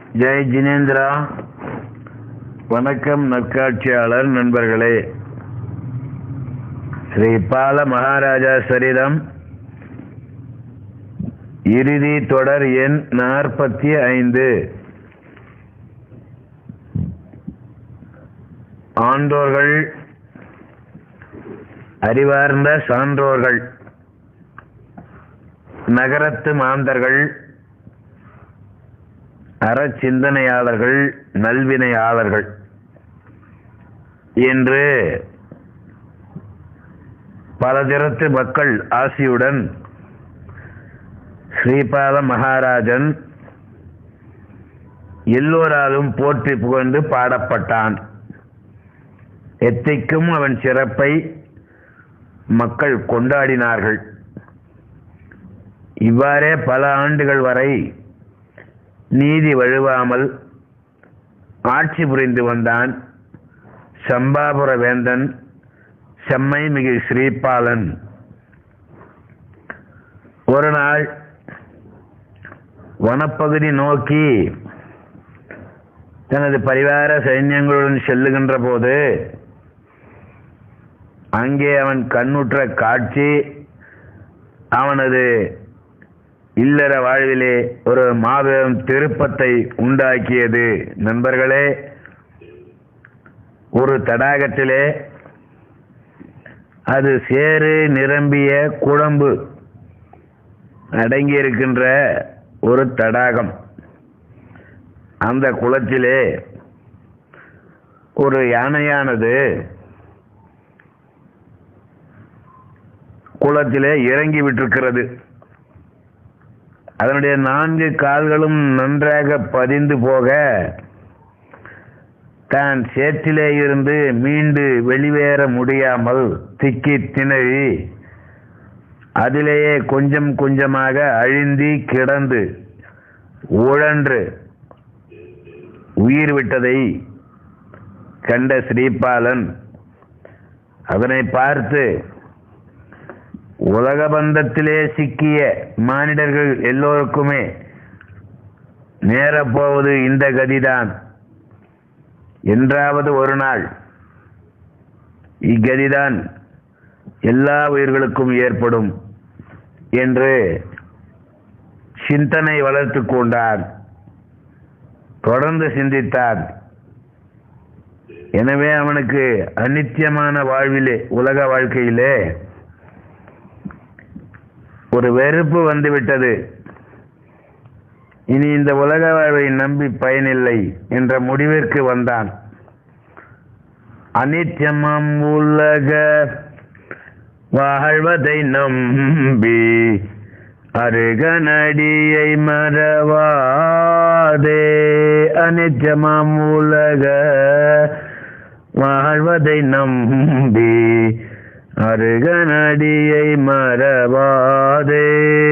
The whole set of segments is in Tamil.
ஜெய் ஜினேந்திரா வணக்கம் நற்காட்சியாளர் நண்பர்களே ஸ்ரீ பால மகாராஜா சரிதம் இறுதி தொடர் எண் நாற்பத்தி ஐந்து ஆண்டோர்கள் அறிவார்ந்த சான்றோர்கள் நகரத்து மாந்தர்கள் அறச்சிந்தனையாளர்கள் நல்வினையாளர்கள் என்று பல திறத்து மக்கள் ஆசியுடன் ஸ்ரீபாத மகாராஜன் எல்லோராலும் போற்றி புகழ்ந்து பாடப்பட்டான் எத்திக்கும் அவன் சிறப்பை மக்கள் கொண்டாடினார்கள் இவ்வாறே பல ஆண்டுகள் வரை நீதி வழுவாமல் ஆட்சி புரிந்து வந்தான் சம்பாபுர வேந்தன் செம்மை மிகு ஸ்ரீபாலன் ஒரு நாள் வனப்பகுதி நோக்கி தனது பரிவார சைன்யங்களுடன் செல்லுகின்ற போது அங்கே அவன் கண்ணுற்ற காட்சி அவனது இல்லற வாழ்விலே ஒரு மாபெரும் திருப்பத்தை உண்டாக்கியது நண்பர்களே ஒரு தடாகத்திலே அது சேறு நிரம்பிய குழம்பு அடங்கியிருக்கின்ற ஒரு தடாகம் அந்த குளத்திலே ஒரு யானையானது குளத்திலே இறங்கி விட்டிருக்கிறது அதனுடைய நான்கு கால்களும் நன்றாக பதிந்து போக தான் சேற்றிலே இருந்து மீண்டு வெளியேற முடியாமல் திக்கி திணறி அதிலேயே கொஞ்சம் கொஞ்சமாக அழிந்தி கிடந்து உழன்று உயிர் விட்டதை கண்ட ஸ்ரீபாலன் அதனை பார்த்து உலக பந்தத்திலே சிக்கிய மானிடர்கள் எல்லோருக்குமே நேரப்போவது இந்த கதிதான் என்றாவது ஒரு நாள் இக்கதிதான் எல்லா உயிர்களுக்கும் ஏற்படும் என்று சிந்தனை வளர்த்து கொண்டான் தொடர்ந்து சிந்தித்தான் எனவே அவனுக்கு அநித்தியமான வாழ்விலே உலக வாழ்க்கையிலே ஒரு வெறுப்பு வந்துவிட்டது இனி இந்த உலக வாழ்வை நம்பி பயனில்லை என்ற முடிவிற்கு வந்தான் அனித்தியமாம் உலக வாழ்வதை நம்பி அருகனடியை மறவாதே அனித்தியமாம் உலக வாழ்வதை நம்பி அருகனடியை மறவாதே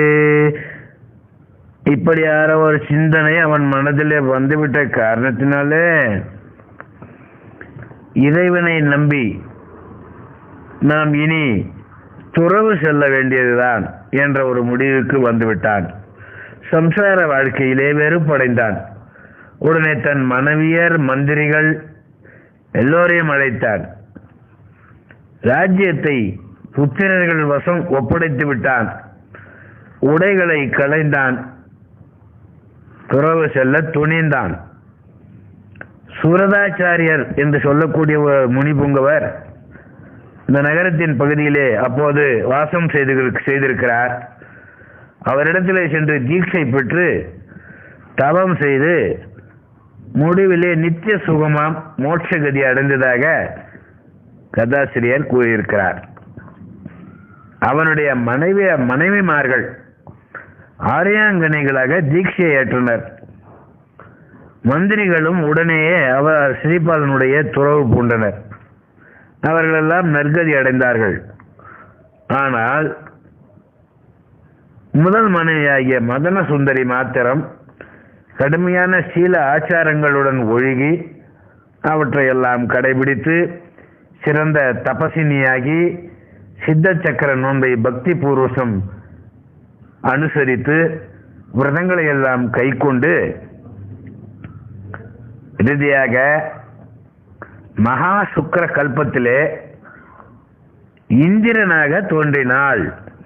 இப்படியான ஒரு சிந்தனை அவன் மனதிலே வந்துவிட்ட காரணத்தினாலே இறைவனை நம்பி நாம் இனி துறவு செல்ல வேண்டியதுதான் என்ற ஒரு முடிவுக்கு வந்துவிட்டான் சம்சார வாழ்க்கையிலே வெறுப்படைந்தான் உடனே தன் மனைவியர் மந்திரிகள் எல்லோரையும் அழைத்தான் ராஜ்யத்தை புத்திரர்கள் வசம் ஒப்படைத்து விட்டான் உடைகளை களைந்தான் துறவு செல்ல துணிந்தான் சுரதாச்சாரியர் என்று சொல்லக்கூடிய ஒரு முனிபுங்கவர் இந்த நகரத்தின் பகுதியிலே அப்போது வாசம் செய்து செய்திருக்கிறார் அவரிடத்திலே சென்று தீட்சை பெற்று தவம் செய்து முடிவிலே நித்திய சுகமாம் மோட்சகதி அடைந்ததாக கதாசிரியர் கூறியிருக்கிறார் அவனுடைய மனைவி மனைவிமார்கள் ஆரியாங்கனைகளாக தீட்சையை ஏற்றனர் மந்திரிகளும் உடனேயே அவர் ஸ்ரீபாலனுடைய துறவு பூண்டனர் அவர்களெல்லாம் நற்கதி அடைந்தார்கள் ஆனால் முதல் மனைவியாகிய மதன சுந்தரி மாத்திரம் கடுமையான சீல ஆச்சாரங்களுடன் ஒழுகி அவற்றையெல்லாம் கடைபிடித்து சிறந்த தபசினியாகி சித்த சக்கர நோன்பை பக்தி பூர்வசம் அனுசரித்து விரதங்களை எல்லாம் கைக்கொண்டு இறுதியாக மகா சுக்கர கல்பத்திலே இந்திரனாக தோன்றினாள்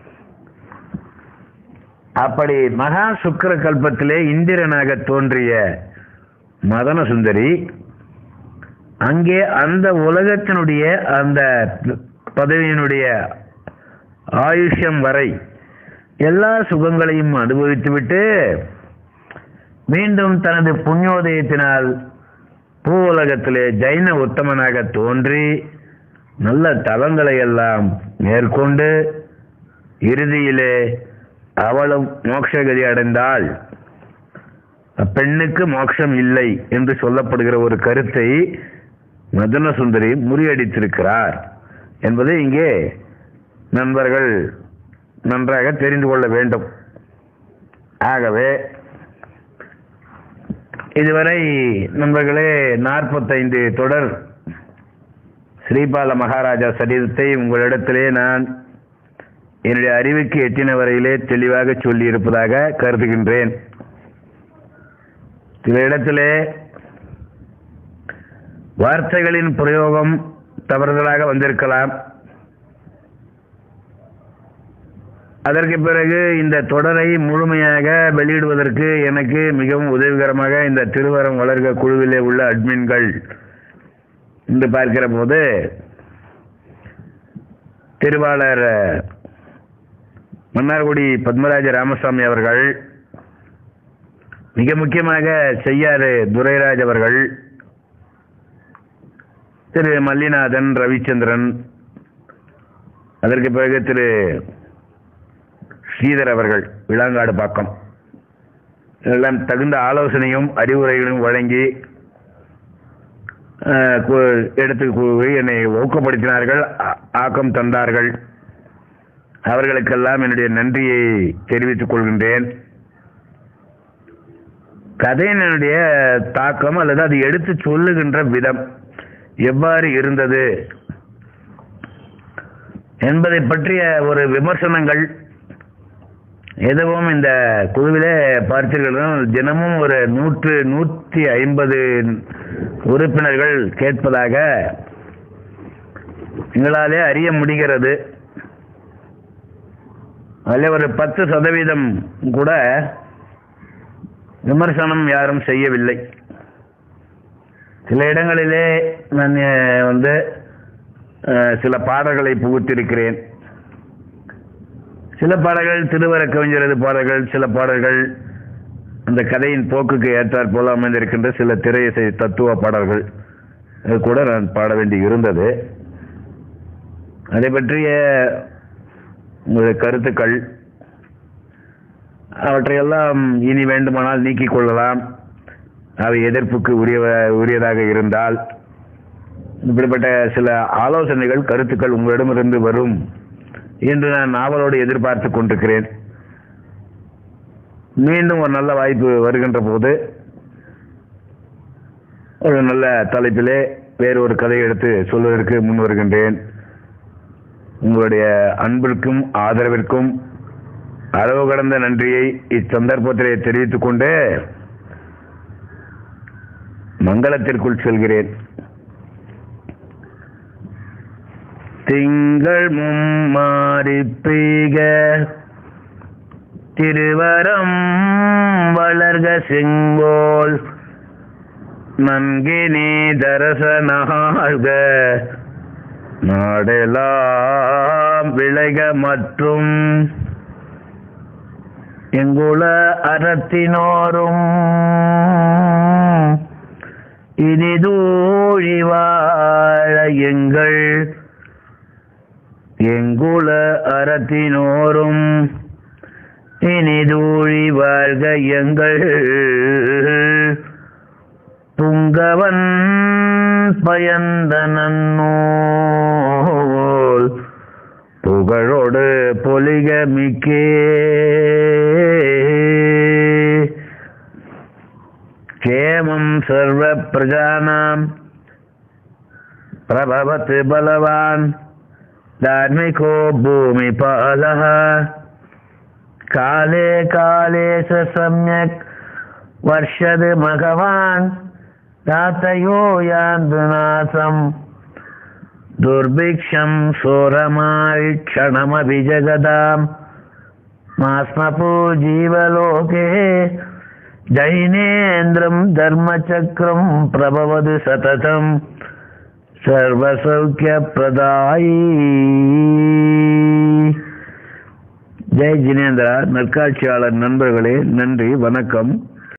அப்படி மகா சுக்கர கல்பத்திலே இந்திரனாக தோன்றிய மதன சுந்தரி அங்கே அந்த உலகத்தினுடைய அந்த பதவியினுடைய ஆயுஷ்யம் வரை எல்லா சுகங்களையும் அனுபவித்துவிட்டு மீண்டும் தனது புண்ணியோதயத்தினால் பூ உலகத்திலே ஜைன உத்தமனாக தோன்றி நல்ல தவங்களை எல்லாம் மேற்கொண்டு இறுதியிலே அவளும் மோட்சகதி அடைந்தாள் அப்பெண்ணுக்கு மோட்சம் இல்லை என்று சொல்லப்படுகிற ஒரு கருத்தை மதன சுந்தரி முறியடித்திருக்கிறார் என்பதை இங்கே நண்பர்கள் நன்றாக தெரிந்து கொள்ள வேண்டும் ஆகவே இதுவரை நண்பர்களே நாற்பத்தைந்து தொடர் ஸ்ரீபால மகாராஜா சரிதத்தை உங்களிடத்திலே நான் என்னுடைய அறிவுக்கு எட்டின வரையிலே தெளிவாக சொல்லி இருப்பதாக கருதுகின்றேன் சில இடத்திலே வார்த்தைகளின் பிரயோகம் தவறுதலாக வந்திருக்கலாம் அதற்கு பிறகு இந்த தொடரை முழுமையாக வெளியிடுவதற்கு எனக்கு மிகவும் உதவிகரமாக இந்த திருவரம் வளர்க குழுவிலே உள்ள அட்மின்கள் என்று பார்க்கிற போது திருவாளர் மன்னார்குடி பத்மராஜ ராமசாமி அவர்கள் மிக முக்கியமாக செய்யாறு துரைராஜ் அவர்கள் திரு மல்லிநாதன் ரவிச்சந்திரன் அதற்கு பிறகு திரு ஸ்ரீதர் அவர்கள் விளாங்காடு பாக்கம் எல்லாம் தகுந்த ஆலோசனையும் அறிவுரைகளும் வழங்கி அஹ், கு- எடுத்து கூறி என்னை ஊக்கப்படுத்தினார்கள் ஆ- ஆக்கம் தந்தார்கள் அவர்களுக்கெல்லாம் என்னுடைய நன்றியை தெரிவித்துக் கொள்கின்றேன் கதையினுடைய தாக்கம் அல்லது அது எடுத்து சொல்லுகின்ற விதம் எவ்வாறு இருந்தது என்பதை பற்றிய ஒரு விமர்சனங்கள் எதுவும் இந்த குழுவிலே பார்த்தீர்கள் தினமும் ஒரு நூற்று நூற்றி ஐம்பது உறுப்பினர்கள் கேட்பதாக எங்களாலே அறிய முடிகிறது அதில் ஒரு பத்து சதவீதம் கூட விமர்சனம் யாரும் செய்யவில்லை சில இடங்களிலே நான் அஹ், வந்து அஹ், சில பாடல்களை புகுத்திருக்கிறேன் சில பாடல்கள் திருவர கவிஞரது பாடல்கள் சில பாடல்கள் அந்த கதையின் போக்குக்கு ஏற்றாற் போல அமைந்திருக்கின்ற சில திரை இசை தத்துவ பாடல்கள் அது கூட நான் பாட வேண்டி இருந்தது அதை பற்றிய உங்களுடைய கருத்துக்கள் அவற்றையெல்லாம் இனி வேண்டுமானால் நீக்கிக் கொள்ளலாம் அவை எதிர்ப்புக்கு உரிய உரியதாக இருந்தால் இப்படிப்பட்ட சில ஆலோசனைகள் கருத்துக்கள் உங்களிடமிருந்து வரும் என்று நான் நாவலோடு எதிர்பார்த்து கொண்டிருக்கிறேன் மீண்டும் ஒரு நல்ல வாய்ப்பு வருகின்ற போது ஒரு நல்ல தலைப்பிலே வேறு ஒரு கதையை எடுத்து சொல்வதற்கு முன் வருகின்றேன் உங்களுடைய அன்பிற்கும் ஆதரவிற்கும் அளவு கடந்த நன்றியை இச்சந்தர்ப்பத்திலே தெரிவித்துக் கொண்டு மங்களத்திற்குள் செல்கிறேன் திங்கள் மும்மாறி பெய்க திருவரம் வளர்க செங்கோல் நன்கினி தரசனாக நாடெல்லாம் விளைக மற்றும் எங்குல அறத்தினோரும் இனிதூழி வாழ எங்கள் எங்குல அறத்தினோரும் இனிதூழி வாழ்க எங்கள் புங்கவன் பயந்த நன்னோல் புகழோடு பொலிக மிக்கே கேமம் சர்வ பிரஜானாம் பிரபவத் பலவான் धार्मिको भूमिपालः काले काले स सम्यक् वर्षद् भगवान् தாத்தையோ யாந்து நாசம் दुर्भिक्षं सोरमारीक्षणमभिजगदाम् मास्मपो जीवलोके दैनेन्द्रं धर्मचक्रं प्रभवतु सततं சர்வசௌக்கியப்பிரதாயி ஜெய் ஜினேந்திரா நற்காட்சியாளர் நண்பர்களே நன்றி வணக்கம்